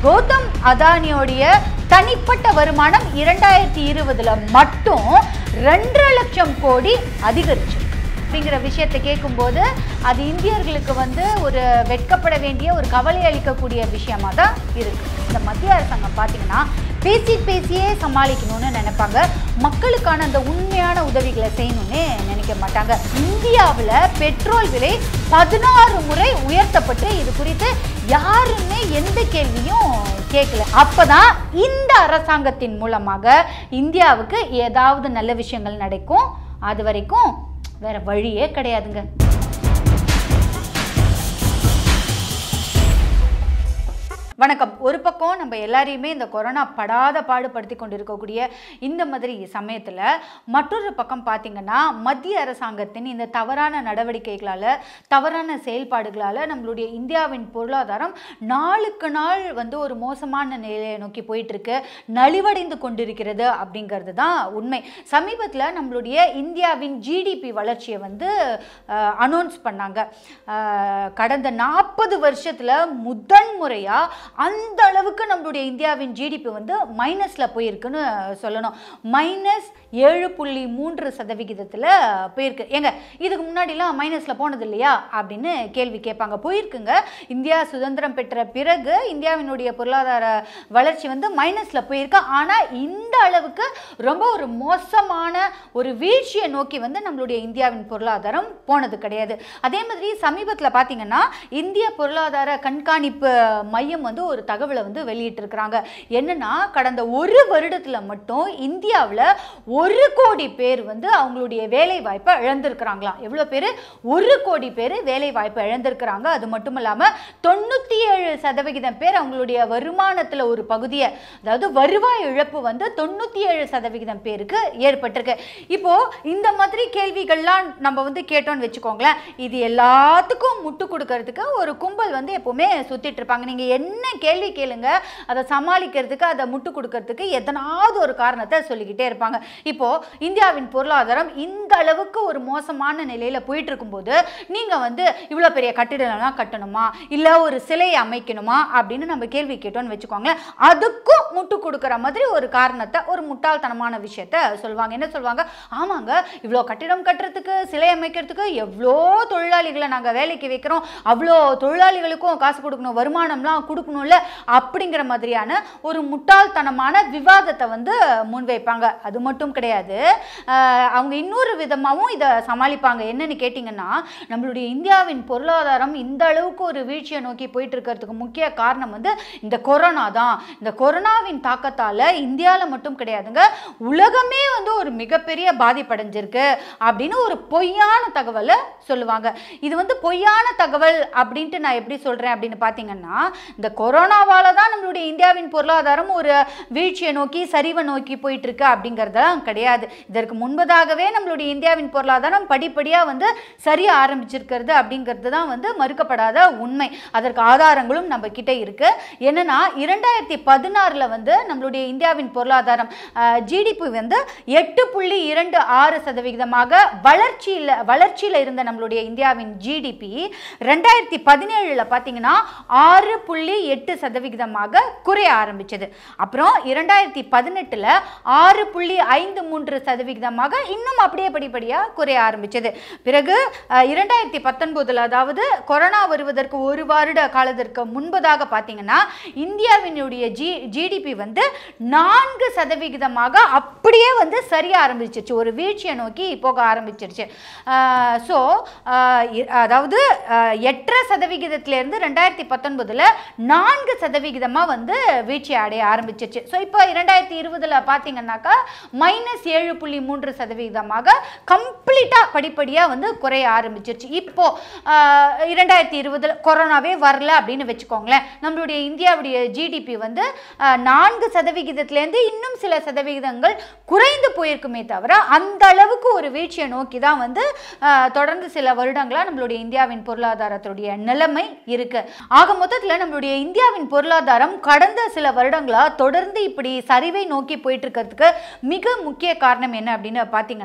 கௌதம் அதானியோடைய தனிப்பட்ட வருமானம் இரண்டாயிரத்தி இருபதுல மட்டும் ரெண்டரை லட்சம் கோடி அதிகரிச்சு அப்படிங்கிற விஷயத்தை கேட்கும்போது அது இந்தியர்களுக்கு வந்து ஒரு வெட்கப்பட வேண்டிய ஒரு கவலை அளிக்கக்கூடிய விஷயமா தான் இருக்கு இந்த மத்திய அரசாங்கம் பார்த்தீங்கன்னா பேசி பேசியே சமாளிக்கணும்னு நினைப்பாங்க மக்களுக்கான அந்த உண்மையான உதவிகளை செய்யணும்னு நினைக்க மாட்டாங்க இந்தியாவில் பெட்ரோல் விலை பதினாறு முறை உயர்த்தப்பட்டு இது குறித்து யாருமே எந்த கேள்வியும் கேட்கல அப்பதான் இந்த அரசாங்கத்தின் மூலமாக இந்தியாவுக்கு ஏதாவது நல்ல விஷயங்கள் நடக்கும் அது வரைக்கும் வேற வழியே கிடையாதுங்க வணக்கம் ஒரு பக்கம் நம்ம எல்லாரையுமே இந்த கொரோனா படாத பாடுபடுத்தி கொண்டிருக்கக்கூடிய இந்த மாதிரி சமயத்தில் மற்றொரு பக்கம் பார்த்தீங்கன்னா மத்திய அரசாங்கத்தின் இந்த தவறான நடவடிக்கைகளால் தவறான செயல்பாடுகளால் நம்மளுடைய இந்தியாவின் பொருளாதாரம் நாளுக்கு நாள் வந்து ஒரு மோசமான நிலையை நோக்கி போயிட்டுருக்கு நலிவடைந்து கொண்டிருக்கிறது அப்படிங்கிறது தான் உண்மை சமீபத்தில் நம்மளுடைய இந்தியாவின் ஜிடிபி வளர்ச்சியை வந்து அனௌன்ஸ் பண்ணாங்க அஹ், கடந்த நாற்பது வருஷத்தில் முதன் முறையாக அந்த அளவுக்கு நம்மளுடைய இந்தியாவின் ஜிடிபி வந்து மைனஸில் போயிருக்குன்னு சொல்லணும் மைனஸ் ஏழு புள்ளி மூன்று சதவிகிதத்தில் போயிருக்கு ஏங்க இதுக்கு முன்னாடிலாம் மைனஸில் போனது இல்லையா அப்படின்னு கேள்வி கேட்பாங்க போயிருக்குங்க இந்தியா சுதந்திரம் பெற்ற பிறகு இந்தியாவினுடைய பொருளாதார வளர்ச்சி வந்து மைனஸில் போயிருக்கு ஆனால் இந்த அளவுக்கு ரொம்ப ஒரு மோசமான ஒரு வீழ்ச்சியை நோக்கி வந்து நம்மளுடைய இந்தியாவின் பொருளாதாரம் போனது கிடையாது அதே மாதிரி சமீபத்தில் பார்த்தீங்கன்னா இந்திய பொருளாதார கண்காணிப்பு மையம் வந்து ஒரு தகவலை வந்து வெளியிட்டிருக்கிறாங்க என்னன்னா கடந்த ஒரு வருடத்தில் மட்டும் இந்தியாவில் ஒரு கோடி பேர் வந்து அவங்களுடைய வேலை வாய்ப்பை இழந்திருக்கிறாங்களாம் எவ்வளோ பேர் ஒரு கோடி பேர் வேலை வாய்ப்பை இழந்திருக்கிறாங்க அது மட்டும் இல்லாமல் தொண்ணூற்றி ஏழு சதவிகிதம் பேர் அவங்களுடைய வருமானத்தில் ஒரு பகுதியை அதாவது வருவாய் இழப்பு வந்து தொண்ணூற்றி ஏழு சதவிகிதம் பேருக்கு ஏற்பட்டிருக்கு இப்போ இந்த மாதிரி கேள்விகள்லாம் நம்ம வந்து கேட்டோம்னு வச்சுக்கோங்களேன் இது எல்லாத்துக்கும் முட்டு கொடுக்கறதுக்கு ஒரு கும்பல் வந்து எப்பவுமே சுத்திட்டு இருப்பாங்க நீங்க என்ன கேள்வி கேளுங்க அதை சமாளிக்கிறதுக்கு அதை முட்டு கொடுக்கறதுக்கு எதனாவது ஒரு காரணத்தை சொல்லிக்கிட்டே இருப்பாங்க இப்போ இந்தியாவின் பொருளாதாரம் இந்த அளவுக்கு ஒரு மோசமான நிலையில போயிட்டு இருக்கும்போது நீங்க வந்து இவ்வளோ பெரிய கட்டிடம்லாம் கட்டணுமா இல்லை ஒரு சிலையை அமைக்கணுமா அப்படின்னு நம்ம கேள்வி கேட்டோம்னு வச்சுக்கோங்களேன் அதுக்கும் முட்டு கொடுக்குற மாதிரி ஒரு காரணத்தை ஒரு முட்டாள்தனமான விஷயத்த சொல்லுவாங்க என்ன சொல்லுவாங்க ஆமாங்க இவ்வளோ கட்டிடம் கட்டுறதுக்கு சிலை அமைக்கிறதுக்கு எவ்வளோ தொழிலாளிகளை நாங்கள் வேலைக்கு வைக்கிறோம் அவ்வளோ தொழிலாளிகளுக்கும் காசு கொடுக்கணும் வருமானம்லாம் கொடுக்கணும்ல அப்படிங்கிற மாதிரியான ஒரு முட்டாள்தனமான விவாதத்தை வந்து முன்வைப்பாங்க அது மட்டும் கிடையாது ஆஹ் அவங்க இன்னொரு விதமாகவும் இதை சமாளிப்பாங்க என்னன்னு கேட்டிங்கன்னா நம்மளுடைய இந்தியாவின் பொருளாதாரம் இந்த அளவுக்கு ஒரு வீழ்ச்சியை நோக்கி போயிட்டு இருக்கிறதுக்கு முக்கிய காரணம் வந்து இந்த கொரோனா தான் இந்த கொரோனாவின் தாக்கத்தால் இந்தியாவில் மட்டும் கிடையாதுங்க உலகமே வந்து ஒரு மிகப்பெரிய பாதிப்படைஞ்சிருக்கு அப்படின்னு ஒரு பொய்யான தகவலை சொல்லுவாங்க இது வந்து பொய்யான தகவல் அப்படின்ட்டு நான் எப்படி சொல்கிறேன் அப்படின்னு பார்த்தீங்கன்னா இந்த கொரோனாவால தான் நம்மளுடைய இந்தியாவின் பொருளாதாரம் ஒரு வீழ்ச்சியை நோக்கி சரிவை நோக்கி போயிட்டு இருக்கு அப்படிங்கிறதெல்லாம் கிடையாது இதற்கு முன்பதாகவே நம்மளுடைய இந்தியாவின் பொருளாதாரம் படிப்படியாக வந்து சரிய ஆரம்பிச்சிருக்கிறது அப்படிங்கிறது தான் வந்து மறுக்கப்படாத உண்மை அதற்கு ஆதாரங்களும் நம்ம கிட்ட இருக்கு என்னன்னா இரண்டாயிரத்தி பதினாறில் வந்து நம்மளுடைய இந்தியாவின் பொருளாதாரம் ஜிடிபி வந்து எட்டு புள்ளி இரண்டு ஆறு சதவிகிதமாக வளர்ச்சியில் வளர்ச்சியில் இருந்த நம்மளுடைய இந்தியாவின் ஜிடிபி ரெண்டாயிரத்தி பதினேழில் பார்த்தீங்கன்னா ஆறு புள்ளி எட்டு சதவிகிதமாக குறைய ஆரம்பிச்சது அப்புறம் இரண்டாயிரத்தி பதினெட்டில் ஆறு புள்ளி ஐந்து மூன்று சதவிகிதமாக இன்னும் அப்படியே படிப்படியாக குறைய ஆரம்பிச்சது பிறகு அஹ், இரண்டாயிரத்தி பத்தொன்பதில் அதாவது கொரோனா வருவதற்கு ஒரு வருட காலத்திற்கு முன்பதாக பார்த்தீங்கன்னா இந்தியாவினுடைய ஜி ஜிடிபி வந்து நான்கு சதவிகிதமாக அப்படியே வந்து சரிய ஆரம்பிச்சிருச்சு ஒரு வீழ்ச்சியை நோக்கி போக ஆரம்பிச்சிருச்சு ஸோ அதாவது அஹ், எட்டரை சதவிகிதத்திலேருந்து ரெண்டாயிரத்தி பத்தொன்பதில் நான்கு சதவிகிதமாக வந்து வீழ்ச்சி அடைய ஆரம்பிச்சிருச்சு ஸோ இப்போ இரண்டாயிரத்தி இருபதில் பார்த்தீங்கன்னாக்கா மைனஸ் ஏழு புள்ளி மூன்று சதவிகிதமாக கம்ப்ளீட்டாக படிப்படியாக வந்து குறைய ஆரம்பிச்சிருச்சு இப்போ ஆஹ், இரண்டாயிரத்தி இருபதில் கொரோனாவே வரல அப்படின்னு வச்சுக்கோங்களேன் நம்மளுடைய இந்தியாவுடைய ஜிடிபி வந்து ஆஹ், நான்கு சதவிகிதத்திலேருந்து இன்னும் சில சதவிகிதங்கள் குறைந்து போயிருக்குமே தவிர அந்த அளவுக்கு ஒரு வீழ்ச்சியை நோக்கி தான் வந்து ஆஹ், தொடர்ந்து சில வருடங்களாக நம்மளுடைய இந்தியாவின் பொருளாதாரத்துடைய நிலைமை இருக்கு ஆக மொத்தத்தில் நம்மளுடைய இந்தியாவின் பொருளாதாரம் கடந்த சில வருடங்களாக தொடர்ந்து இப்படி சரிவை நோக்கி போயிட்டு இருக்கிறதுக்கு மிக முக்கிய காரணம் என்ன அப்படின்னு பார்த்தீங்கன்னாக்கா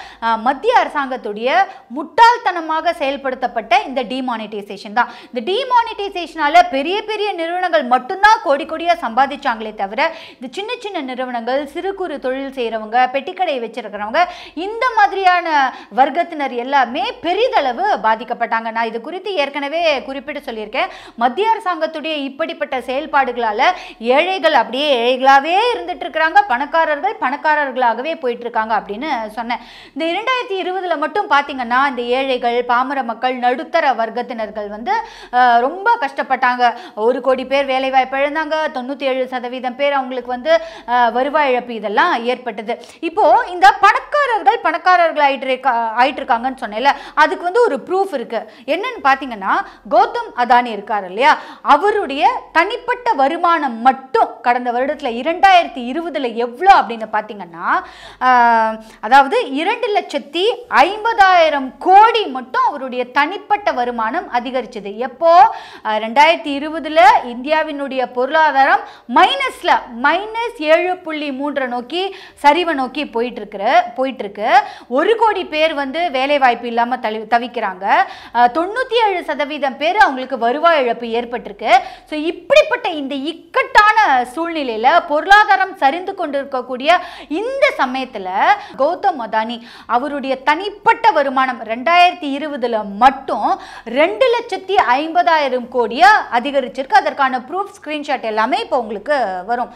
அஹ், மத்திய அரசாங்கத்துடைய முட்டாள்தனமாக செயல்படுத்தப்பட்ட இந்த டிமானிட்டைசேஷன் தான் இந்த டிமானிட்டைசேஷனால பெரிய பெரிய நிறுவனங்கள் மட்டும்தான் கோடி கோடியா சம்பாதிச்சாங்களே தவிர இந்த சின்ன சின்ன நிறுவனங்கள் சிறு குறு தொழில் செய்கிறவங்க பெட்டிக்கடை வச்சிருக்கிறவங்க இந்த மாதிரியான வர்க்கத்தினர் எல்லாமே பெரிதளவு பாதிக்கப்பட்டாங்க நான் இது குறித்து ஏற்கனவே குறிப்பிட்டு சொல்லியிருக்கேன் மத்திய அரசாங்கத்துடைய இப்படிப்பட்ட செயல்பாடுகளால ஏழைகள் அப்படியே ஏழைகளாகவே இருந்துட்டு இருக்கிறாங்க பணக்காரர்கள் பணக்காரர்களாகவே போயிட்டு இருக்காங்க அப்படின்னு சொன்னேன் இந்த இரண்டாயிரத்தி இருபதுல மட்டும் பார்த்தீங்கன்னா இந்த ஏழைகள் பாமர மக்கள் நடுத்தர வர்க்கத்தினர்கள் வந்து அஹ், ரொம்ப கஷ்டப்பட்டாங்க ஒரு கோடி பேர் வேலைவாய்ப்பு இழந்தாங்க தொண்ணூற்றி ஏழு சதவீதம் பேர் அவங்களுக்கு வந்து அஹ், வருவாய் இழப்பு இதெல்லாம் ஏற்பட்டது இப்போ இந்த பணக்காரர்கள் பணக்காரர்கள் ஆயிட்டு இருக்கா- ஆயிட்டு இருக்காங்கன்னு சொன்னேன்ல அதுக்கு வந்து ஒரு ப்ரூஃப் இருக்கு என்னன்னு பார்த்தீங்கன்னா கௌதம் அதானி இருக்கார் இல்லையா அவருடைய தனிப்பட்ட வருமானம் மட்டும் கடந்த வருடத்தில் இரண்டாயிரத்தி இருபதுல எவ்வளோ அப்படின்னு பார்த்தீங்கன்னா ஆஹ், அதாவது இரண்டு லட்சத்தி ஐம்பதாயிரம் கோடி மட்டும் அவருடைய தனிப்பட்ட வருமானம் அதிகரிச்சது எப்போ ஆஹ், ரெண்டாயிரத்தி இருபதுல இந்தியாவினுடைய பொருளாதாரம் மைனஸ்ல மைனஸ் ஏழு புள்ளி மூன்றை நோக்கி சரிவை நோக்கி போயிட்டு இருக்கிற போயிட்டு இருக்கு ஒரு கோடி பேர் வந்து வேலை வாய்ப்பு இல்லாம தவி தவிக்கிறாங்க ஆஹ், தொண்ணூத்தி ஏழு சதவீதம் பேர் அவங்களுக்கு வருவாய் இழப்பு ஏற்பட்டிருக்கு ஸோ இப்படிப்பட்ட இந்த இக்கட்டான சூழ்நிலையில பொருளாதாரம் சரிந்து கொண்டிருக்கக்கூடிய இந்த சமயத்துல கௌதம் அதானி அவருடைய தனிப்பட்ட வருமானம் ரெண்டாயிரத்தி இருபதுல மட்டும் ரெண்டு லட்சத்தி ஐம்பதாயிரம் கோடியா அதிகரிச்சிருக்கு அதற்கான ப்ரூஃப் ஸ்கிரீன்ஷாட் எல்லாமே இப்போ உங்களுக்கு வரும்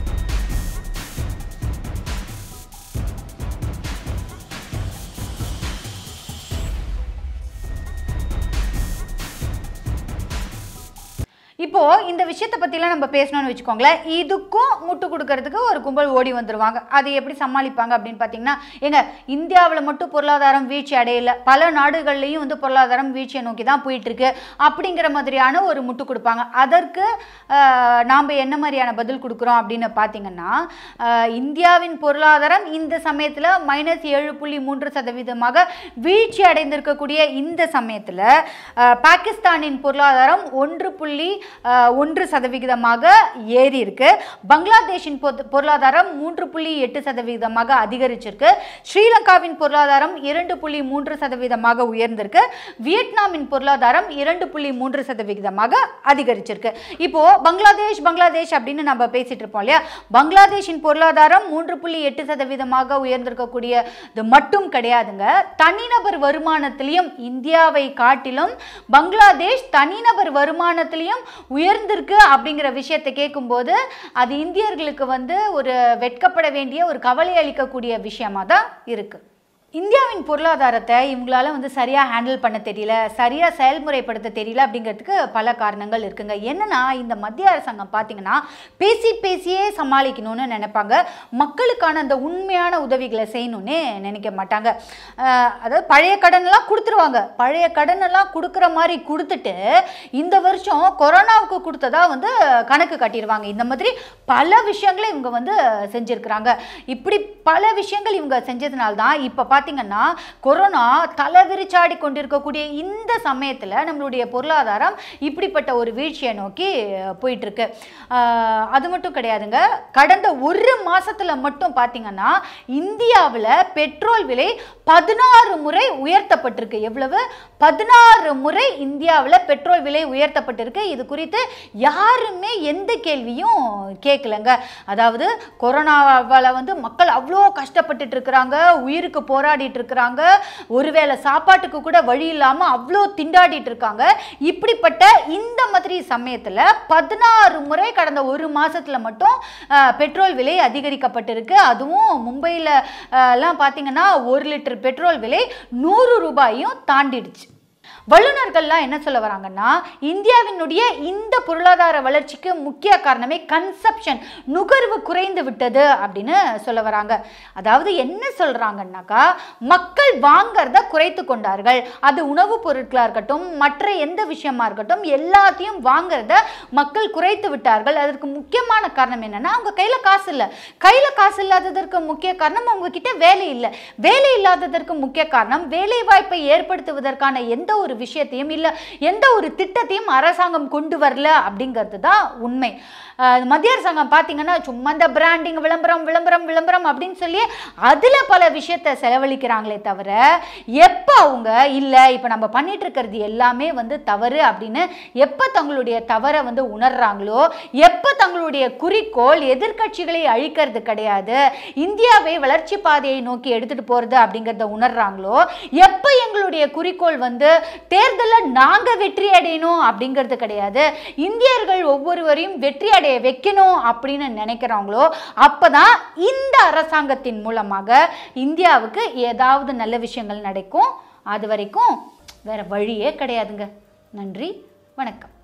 இப்போ இந்த விஷயத்தை பற்றிலாம் நம்ம பேசணும்னு வச்சுக்கோங்களேன் இதுக்கும் முட்டு கொடுக்கறதுக்கு ஒரு கும்பல் ஓடி வந்துருவாங்க அதை எப்படி சமாளிப்பாங்க அப்படின்னு பார்த்தீங்கன்னா ஏங்க இந்தியாவில் மட்டும் பொருளாதாரம் வீழ்ச்சி அடையல பல நாடுகள்லையும் வந்து பொருளாதாரம் வீழ்ச்சியை நோக்கி தான் போயிட்டு இருக்கு அப்படிங்கிற மாதிரியான ஒரு முட்டு கொடுப்பாங்க அதற்கு நாம் என்ன மாதிரியான பதில் கொடுக்குறோம் அப்படின்னு பார்த்தீங்கன்னா ஆஹ், இந்தியாவின் பொருளாதாரம் இந்த சமயத்தில் மைனஸ் ஏழு புள்ளி மூன்று சதவீதமாக வீழ்ச்சி அடைந்திருக்கக்கூடிய இந்த சமயத்தில் பாகிஸ்தானின் பொருளாதாரம் ஒன்று புள்ளி ஆஹ், ஒன்று சதவிகிதமாக ஏறி இருக்கு பங்களாதேஷின் பொது- பொருளாதாரம் மூன்று புள்ளி எட்டு சதவீதமாக அதிகரிச்சிருக்கு ஸ்ரீலங்காவின் பொருளாதாரம் இரண்டு புள்ளி மூன்று சதவீதமாக உயர்ந்திருக்கு வியட்நாமின் பொருளாதாரம் இரண்டு புள்ளி மூன்று சதவிகிதமாக அதிகரிச்சிருக்கு இப்போ பங்களாதேஷ் பங்களாதேஷ் அப்படின்னு நம்ம பேசிட்டு இருப்போம் இல்லையா பங்களாதேஷின் பொருளாதாரம் மூன்று புள்ளி எட்டு சதவீதமாக உயர்ந்திருக்கக்கூடிய இது மட்டும் கிடையாதுங்க தனிநபர் வருமானத்திலையும் இந்தியாவை காட்டிலும் பங்களாதேஷ் தனிநபர் வருமானத்திலையும் உயர்ந்திருக்கு அப்படிங்கிற விஷயத்தை கேட்கும்போது அது இந்தியர்களுக்கு வந்து ஒரு வெட்கப்பட வேண்டிய ஒரு கவலை அளிக்கக்கூடிய விஷயமா தான் இருக்கு இந்தியாவின் பொருளாதாரத்தை இவங்களால வந்து சரியாக ஹேண்டில் பண்ண தெரியல சரியாக செயல்முறைப்படுத்த தெரியல அப்படிங்கிறதுக்கு பல காரணங்கள் இருக்குங்க என்னன்னா இந்த மத்திய அரசாங்கம் பார்த்தீங்கன்னா பேசி பேசியே சமாளிக்கணும்னு நினைப்பாங்க மக்களுக்கான அந்த உண்மையான உதவிகளை செய்யணும்னே நினைக்க மாட்டாங்க அஹ் அதாவது பழைய கடனெல்லாம் கொடுத்துருவாங்க பழைய கடனெல்லாம் கொடுக்குற மாதிரி கொடுத்துட்டு இந்த வருஷம் கொரோனாவுக்கு கொடுத்ததா வந்து கணக்கு காட்டிடுவாங்க இந்த மாதிரி பல விஷயங்களை இவங்க வந்து செஞ்சுருக்கிறாங்க இப்படி பல விஷயங்கள் இவங்க செஞ்சதுனால தான் இப்போ பார்த்தீங்கன்னா கொரோனா தலைவிரிச்சாடி கொண்டிருக்கக்கூடிய இந்த சமயத்தில் நம்மளுடைய பொருளாதாரம் இப்படிப்பட்ட ஒரு வீழ்ச்சியை நோக்கி போயிட்டு இருக்கு ஆஹ் அது மட்டும் கிடையாதுங்க கடந்த ஒரு மாசத்துல மட்டும் பார்த்தீங்கன்னா இந்தியாவில் பெட்ரோல் விலை பதினாறு முறை உயர்த்தப்பட்டிருக்கு எவ்வளவு பதினாறு முறை இந்தியாவில் பெட்ரோல் விலை உயர்த்தப்பட்டிருக்கு இது குறித்து யாருமே எந்த கேள்வியும் கேட்கலங்க அதாவது கொரோனாவால் வந்து மக்கள் அவ்வளோ கஷ்டப்பட்டுட்டு இருக்கிறாங்க உயிருக்கு போராடிட்டு இருக்கிறாங்க ஒருவேளை சாப்பாட்டுக்கு கூட வழி இல்லாமல் அவ்வளோ திண்டாடிட்டு இருக்காங்க இப்படிப்பட்ட இந்த மாதிரி சமயத்தில் பதினாறு முறை கடந்த ஒரு மாசத்துல மட்டும் அஹ், பெட்ரோல் விலை அதிகரிக்கப்பட்டிருக்கு அதுவும் மும்பையில் எல்லாம் பார்த்தீங்கன்னா ஒரு லிட்டர் பெட்ரோல் விலை நூறு ரூபாயும் தாண்டிடுச்சு வல்லுநர்கள்லாம் என்ன சொல்ல வராங்கன்னா இந்தியாவினுடைய இந்த பொருளாதார வளர்ச்சிக்கு முக்கிய காரணமே கன்சப்ஷன் நுகர்வு குறைந்து விட்டது அப்படின்னு சொல்ல வராங்க அதாவது என்ன சொல்றாங்கன்னாக்கா மக்கள் வாங்கறத குறைத்து கொண்டார்கள் அது உணவுப் பொருட்களாக இருக்கட்டும் மற்ற எந்த விஷயமா இருக்கட்டும் எல்லாத்தையும் வாங்குறத மக்கள் குறைத்து விட்டார்கள் அதற்கு முக்கியமான காரணம் என்னன்னா அவங்க கையில காசு இல்லை கையில காசு இல்லாததற்கு முக்கிய காரணம் அவங்க கிட்ட வேலை இல்லை வேலை இல்லாததற்கு முக்கிய காரணம் வேலை வாய்ப்பை ஏற்படுத்துவதற்கான எந்த ஒரு ஒரு விஷயத்தையும் இல்லை எந்த ஒரு திட்டத்தையும் அரசாங்கம் கொண்டு வரல அப்படிங்கிறது தான் உண்மை அஹ் மத்திய அரசாங்கம் பார்த்தீங்கன்னா சும்மா இந்த பிராண்டிங் விளம்பரம் விளம்பரம் விளம்பரம் அப்படின்னு சொல்லி அதில் பல விஷயத்தை செலவழிக்கிறாங்களே தவிர எப்போ அவங்க இல்லை இப்போ நம்ம பண்ணிட்டு இருக்கிறது எல்லாமே வந்து தவறு அப்படின்னு எப்போ தங்களுடைய தவறை வந்து உணர்றாங்களோ எப்போ தங்களுடைய குறிக்கோள் எதிர்க்கட்சிகளை அழிக்கிறது கிடையாது இந்தியாவை வளர்ச்சி பாதையை நோக்கி எடுத்துட்டு போகிறது அப்படிங்கிறத உணர்றாங்களோ எப்போ எங்களுடைய குறிக்கோள் வந்து தேர்தலில் நாங்கள் வெற்றி அடையணும் அப்படிங்கிறது கிடையாது இந்தியர்கள் ஒவ்வொருவரையும் வெற்றி அடைய வைக்கணும் அப்படின்னு நினைக்கிறாங்களோ அப்பதான் இந்த அரசாங்கத்தின் மூலமாக இந்தியாவுக்கு ஏதாவது நல்ல விஷயங்கள் நடக்கும் அது வரைக்கும் வேற வழியே கிடையாதுங்க நன்றி வணக்கம்